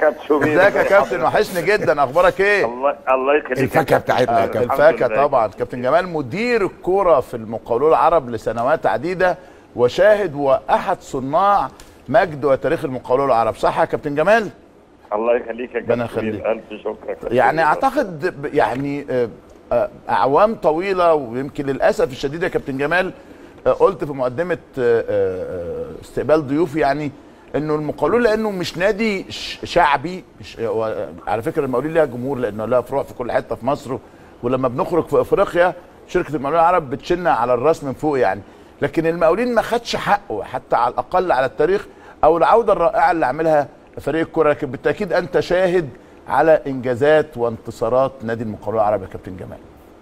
كابتن شوبير ازيك يا كابتن وحشني جدا اخبارك ايه الله الله يخليك يا الفاكهة كابتن. بتاعتنا يا آه، كابتن. الحمد الفاكهه لله. طبعا كابتن جمال مدير الكوره في المقاولون العرب لسنوات عديده وشاهد واحد صناع مجد وتاريخ المقاولون العرب صح يا كابتن جمال الله يخليك يا ربنا كابتن شوبير. يخليك. الف شكر يا كابتن يعني شوبير. اعتقد ب- يعني آه، آه، اعوام طويله ويمكن للاسف الشديد يا كابتن جمال آه، قلت في مقدمه آه، آه، استقبال ضيوفي يعني انه المقاولون لانه مش نادي ش- شعبي مش هو على فكره المقاولين ليها جمهور لانه لها فروع في كل حته في مصر ولما بنخرج في افريقيا شركه المقاولين العرب بتشنا على الراس من فوق يعني لكن المقاولين ما خدش حقه حتى على الاقل على التاريخ او العوده الرائعه اللي عملها فريق الكره لكن بالتاكيد انت شاهد على انجازات وانتصارات نادي المقاولون العرب يا كابتن جمال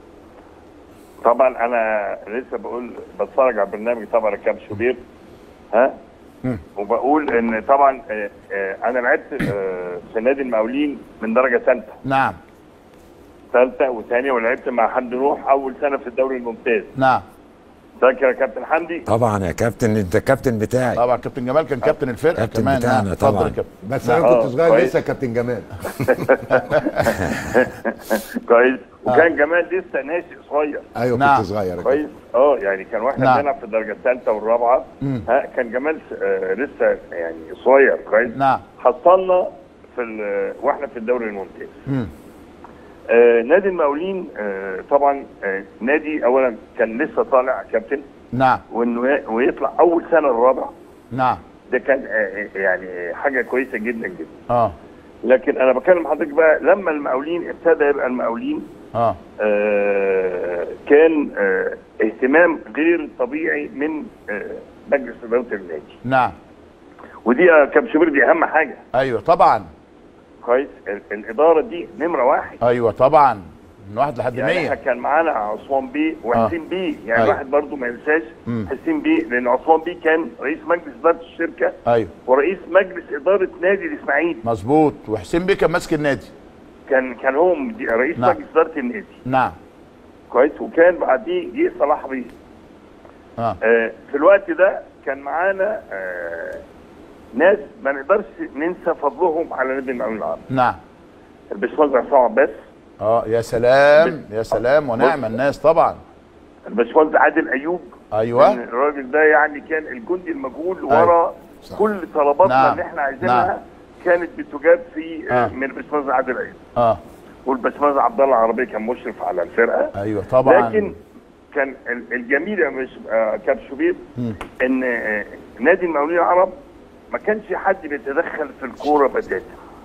طبعا انا لسه بقول بتفرج على البرنامج طبعا يا كابتن شوبير ها وبقول ان طبعا آه، آه، انا لعبت آه، في نادي المقاولين من درجه ثالثه نعم ثالثه وثانيه ولعبت مع حمدي نوح اول سنه في الدوري الممتاز نعم فاكر يا كابتن حمدي طبعا يا كابتن انت الكابتن بتاعي طبعا كابتن جمال كان كابتن الفرقه كابتن كمان بتاعنا نعم. اتفضل طبعاً. يا كابتن بس نعم. انا كنت آه، صغير كويس. لسه يا كابتن جمال كويس وكان جمال لسه ناشئ صغير ايوه نعم. كنت صغير يا كابتن. كويس اه يعني كان واحنا نعم. بنلعب في الدرجه الثالثه والرابعه ها كان جمال آه لسه يعني صغير كويس نعم. حصلنا في ال- واحنا في الدوري الممتاز مم. آه نادي المقاولين آه طبعا آه نادي اولا كان لسه طالع كابتن نعم وانه ي- ويطلع اول سنه الرابع نعم ده كان آه يعني حاجه كويسه جدا جدا اه لكن انا بكلم حضرتك بقى لما المقاولين ابتدى يبقى المقاولين اه آه، كان آه، اهتمام غير طبيعي من آه، مجلس اداره النادي نعم ودي يا كابتن شوبير دي اهم حاجه ايوه طبعا كويس ال- الاداره دي نمره واحد ايوه طبعا من واحد لحد يعني احنا 100 كان معانا عثمان بيه وحسين بيه يعني أيوة. الواحد برضو ما ينساش حسين بيه لان عثمان بيه كان رئيس مجلس اداره الشركه ايوه ورئيس مجلس اداره نادي الاسماعيلي مظبوط وحسين بيه كان ماسك النادي كان كان هو مدي- رئيس نعم. مجلس اداره النادي نعم كويس وكان بعديه جه صلاح بيه اه آه، في الوقت ده كان معانا آه، ناس ما نقدرش ننسى فضلهم على نادي المقاولين العرب نعم الباشمهندس عصام عباس اه يا سلام يا سلام ونعم الناس طبعا الباشمهندس عادل ايوب ايوه كان الراجل ده يعني كان الجندي المجهول أيوة. ورا كل طلباتنا نعم. اللي احنا عايزينها نعم. كانت بتجاب في آه. آه. من الباشمهندس عادل ايوب اه والباشمهندس عبد الله العربي كان مشرف على الفرقه ايوه طبعا لكن كان ال- الجميل يا مش آه، كابتن شوبير ان آه، نادي المقاولين العرب ما كانش حد بيتدخل في الكوره بتاتا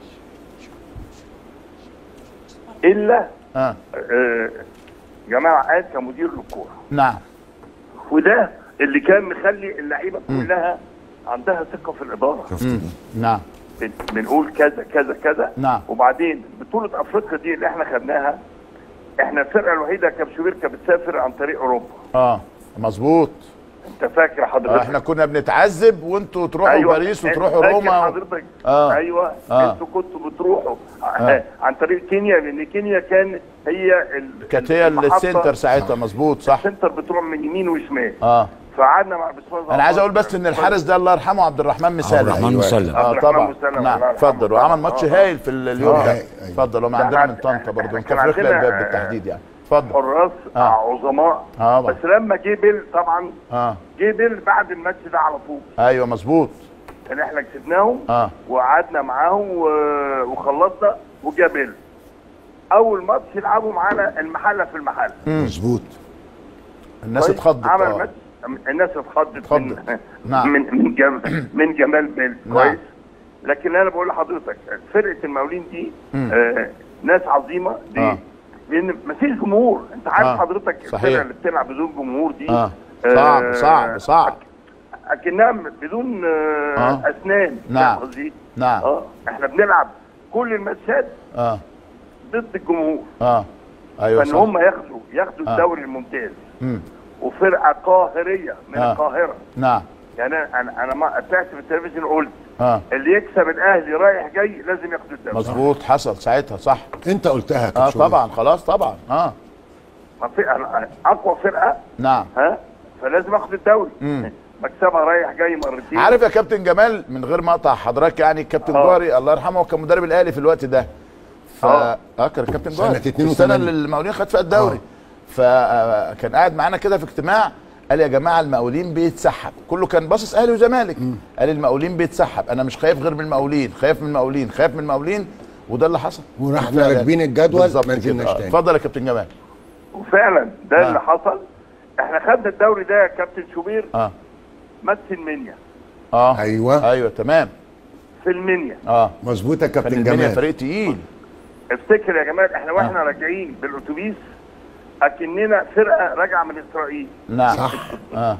الا اه آه، جمال عقاد كمدير للكوره نعم وده اللي كان مخلي اللعيبه كلها عندها ثقه في الاداره مم. نعم بن- بنقول كذا كذا كذا نعم. وبعدين بطوله افريقيا دي اللي احنا خدناها احنا الفرقه الوحيده يا كابتن شوبير كانت بتسافر عن طريق اوروبا اه مظبوط انت فاكر حضرتك آه احنا كنا بنتعذب وانتوا تروحوا باريس وتروحوا فاكر روما و... حضرتك آه. ايوه آه. انتوا كنتوا بتروحوا آه. عن طريق كينيا لان كينيا كان هي ال- كانت هي المحطة. السنتر ساعتها مظبوط صح السنتر بتروح من يمين وشمال اه فقعدنا مع باشمهندس انا عايز عبد اقول بس ان الحارس ده الله يرحمه عبد الرحمن مسالم عبد الرحمن مسلم. اه عبد الرحمن طبعا مسلم، نعم الله يرحمه اتفضل طبعاً. وعمل ماتش آه. هايل في اليوم آه. ده أيوة. اتفضل هم ده عندنا إحنا- من طنطا برضه من كان افريقيا عندنا، الباب آه، بالتحديد يعني اتفضل حراس آه. عظماء آه طبعاً. بس لما جه بيل طبعا اه جه بيل بعد الماتش ده على طول ايوه مظبوط كان احنا كسبناهم اه وقعدنا معاهم و- وخلصنا وجا بيل اول ماتش يلعبوا معانا المحله في المحله مظبوط الناس كويس؟ اتخضت عمل اه ماتش الناس اتخضت من اتخضت. نعم. من من, جم من جمال بيل نعم. كويس لكن انا بقول لحضرتك فرقه المقاولين دي آه ناس عظيمه ليه؟ آه. لان مفيش جمهور انت عارف آه. حضرتك صحيح. الفرقه اللي بتلعب بدون جمهور دي اه صعب آه، صعب صعب اكنها بدون آه آه. اسنان نعم. فاهم قصدي؟ نعم اه احنا بنلعب كل الماتشات اه ضد الجمهور اه ايوه فان صح هم ياخدوا ياخدوا آه. الدوري الممتاز مم. وفرقه قاهريه من آه. القاهره نعم يعني انا انا انا ما طلعت في التلفزيون قلت اه اللي يكسب الاهلي رايح جاي لازم ياخد الدوري مظبوط حصل ساعتها صح انت قلتها يا اه كابتن شوبير. طبعا خلاص طبعا اه ما في أنا- اقوى فرقه نعم ها فلازم اخد الدوري مم. مكسبها رايح جاي مرتين عارف يا كابتن جمال من غير ما اقطع حضرتك يعني الكابتن آه. جوهري الله يرحمه هو كان مدرب الاهلي في الوقت ده ف آه. اه كان الكابتن سنة جوهري 82. السنه اللي المقاولين خد فيها الدوري فكان قاعد معانا كده في اجتماع قال يا جماعه المقاولين بيتسحب كله كان باصص اهلي وزمالك قال المقاولين بيتسحب انا مش خايف غير من المقاولين خايف من المقاولين خايف من المقاولين وده اللي حصل ورحنا فعلا. راكبين الجدول، بالظبط ما كده. نزلناش آه. تاني. اتفضل يا كابتن جمال وفعلا ده آه. اللي حصل احنا خدنا الدوري ده يا كابتن شوبير اه مثل منيا اه أيوة. ايوه تمام في المنيا اه مظبوط يا كان كابتن المنيا جمال فريق تقيل افتكر يا جماعه احنا واحنا راجعين بالاتوبيس اكننا فرقه راجعه من اسرائيل نعم صح اه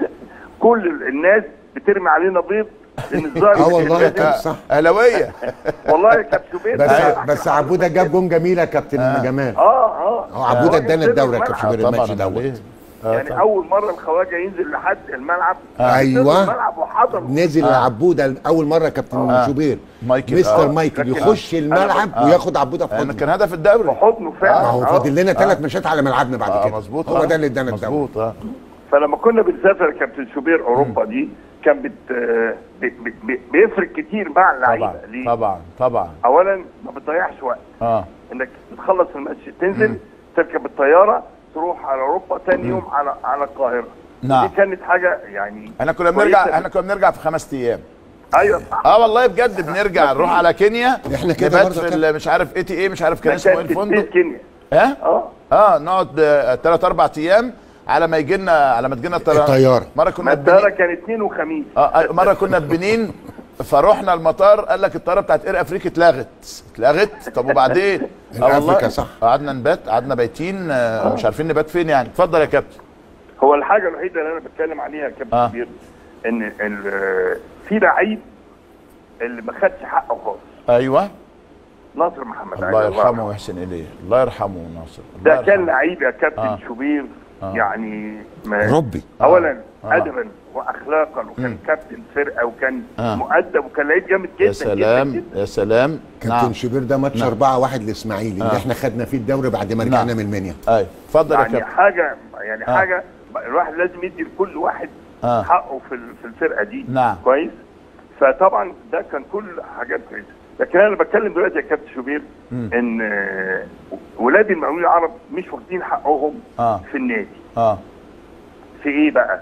كل الناس بترمي علينا بيض لان الظاهر اه والله لازم- كده صح اهلاويه والله يا كابتن شوبير بس أنا بس بحكي عبوده جاب جون جميل يا كابتن آه. جمال اه اه هو عبوده ادانا الراجل الدوري يا سيب كابتن الملعب. شوبير الماتش طبعا دوت آه، يعني طبعاً. اول مره الخواجه ينزل لحد الملعب أيوة. نزل الملعب وحضر نزل آه. عبوده اول مره يا كابتن آه. شوبير مايكل مستر آه. مايكل لكن- يخش الملعب آه. وياخد عبوده في يعني حضنه كان هدف الدوري بحضنه ما فعلا هو آه. فاضل لنا ثلاث ماتشات على ملعبنا بعد اه كده مظبوط هو آه. ده اللي ادانا الدوري مظبوط اه فلما كنا بنسافر يا كابتن شوبير اوروبا دي كان بت بي- بي- بي- بيفرق كتير مع اللعيبه طبعا ليه؟ طبعا طبعا اولا ما بتضيعش وقت اه انك تخلص الماتش تنزل تركب الطياره تروح على اوروبا ثاني يوم على على القاهره نعم. دي كانت حاجه يعني احنا كنا كويسة. بنرجع احنا كنا بنرجع في خمس ايام ايوه صح اه والله بجد بنرجع نروح على كينيا إحنا كده نبات برضه في كده. ال- مش عارف اي تي ايه مش عارف كان اسمه ايه كانت الفندق ستيت كينيا ها اه اه نقعد ثلاث اربع ايام على ما يجي لنا على ما تجي لنا الطياره الطيارة. مره ما كنا الطياره بنين كان اثنين وخميس اه آه، مره كنا في بنين فروحنا المطار قال لك الطياره بتاعت اير افريقيا اتلغت اتلغت طب وبعدين إير أفريكا صح. قعدنا نبات قعدنا بايتين آه، مش عارفين نبات فين يعني اتفضل يا كابتن هو الحاجه الوحيده اللي انا بتكلم عليها يا كابتن آه. كبير ان ال- في لعيب اللي ما خدش حقه خالص ايوه ناصر محمد الله علي يرحمه ويحسن اليه الله يرحمه ناصر الله ده كان يرحمه. لعيب يا كابتن آه. شوبير آه. يعني ما ربي اولا آه. ادبا واخلاقا وكان كابتن فرقه وكان آه. مؤدب وكان لعيب جامد جدا يا سلام جدا, جدا. يا سلام كابتن نعم شوبير ده ماتش نعم. 4 1 لاسماعيلي اللي آه. احنا خدنا فيه الدوري بعد ما رجعنا نعم. من المنيا ايوه اتفضل يا يعني كابتن حاجه يعني آه. حاجه الواحد لازم يدي لكل واحد آه. حقه في ال- في الفرقه دي نعم. كويس فطبعا ده كان كل حاجات كويسه لكن انا بتكلم دلوقتي يا كابتن شوبير ان آه، ولاد المقاولين العرب مش واخدين حقهم آه. في النادي اه في ايه بقى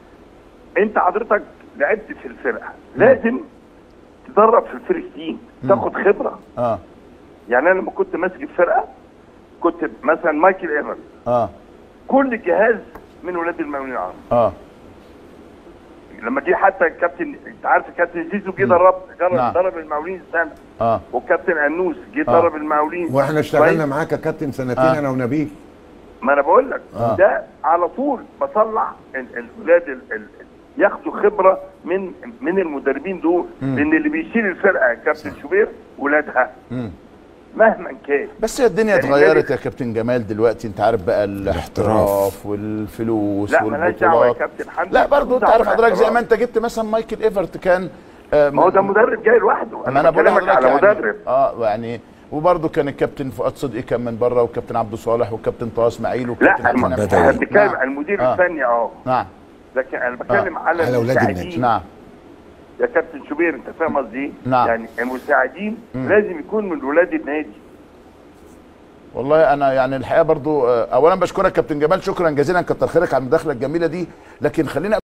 انت حضرتك لعبت في الفرقه لازم تدرب في الفريق تيم تاخد خبره اه يعني انا لما كنت ماسك الفرقه كنت مثلا مايكل ايفرز اه كل الجهاز من ولاد المقاولين العرب اه لما جه حتى الكابتن انت عارف الكابتن زيزو جه درب جرب نعم. درب المقاولين سنه اه والكابتن انوس جه درب المقاولين واحنا اشتغلنا كويس؟ معاك يا كابتن سنتين آه. انا ونبيل ما انا بقول لك آه. ده على طول بطلع ال- الولاد ال- ال- ياخدوا خبره من من المدربين دول لان اللي بيشيل الفرقه يا كابتن شوبير ولادها مم. مهما كان بس هي الدنيا يعني اتغيرت النادي- يا كابتن جمال دلوقتي انت عارف بقى الاحتراف والفلوس لا مالهاش دعوه يا والبطولات كابتن حمدي لا برضه انت دعوة عارف حضرتك زي ما بالاحتراف. انت جبت مثلا مايكل ايفرت كان آه، ما هو ده مدرب جاي لوحده ما انا بقول بكلمك لحضرتك على يعني مدرب اه يعني وبرضه كان الكابتن فؤاد صدقي كان من بره والكابتن عبد صالح والكابتن طه اسماعيل والكابتن لا حسن الم- أبو بدوي. احنا حميد. بنتكلم نعم. عن المدير آه. الفني اه نعم لكن انا بتكلم على على أولاد النادي. المساعدين نعم يا كابتن شوبير انت فاهم قصدي ايه؟ نعم. يعني المساعدين لازم يكون من ولاد النادي والله انا يعني الحقيقه برضو آه، اولا بشكرك كابتن جمال شكرا جزيلا كتر خيرك على المداخله الجميله دي لكن خلينا